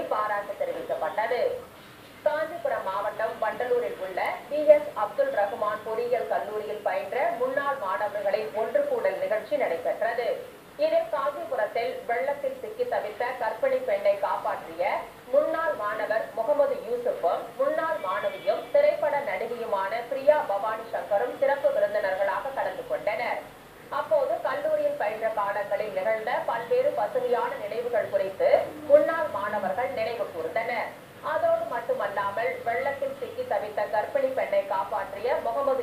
பாராட்டு தெரிவிக்கப்பட்டது காஞ்சிபுரம் மாவட்டம் வண்டலூரில் உள்ள பி எஸ் அப்துல் ரஹ்மான் பொறியியல் கல்லூரியில் பயின்ற முன்னாள் மாணவர்களின் ஒன்று கூடல் நிகழ்ச்சி நடைபெற்றது இதில் காஞ்சிபுரத்தில் வெள்ளத்தில் சிக்கி தவித்த கர்ப்பிணி பெண்ணை காப்பாற்றிய முன்னாள் மாணவர் முகமது யூசுப்பும் முன்னாள் மாணவியும் திரைப்பட நடிகையுமான பிரியா பவானி சங்கரும் சிறப்பு விருந்தினர்களாக கலந்து கொண்டனர் அப்போது கல்லூரியில் பயின்ற காலங்களில் நிகழ்ந்த பல்வேறு பசுமையான நினைவுகள் குறித்து முன்னாள் மாணவர்கள் நினைவு கூர்ந்தனர் அதோடு மட்டுமல்லாமல் வெள்ளத்தில் சிக்கி தவித்த கர்ப்பிணி பெண்ணை காப்பாற்றிய முகமது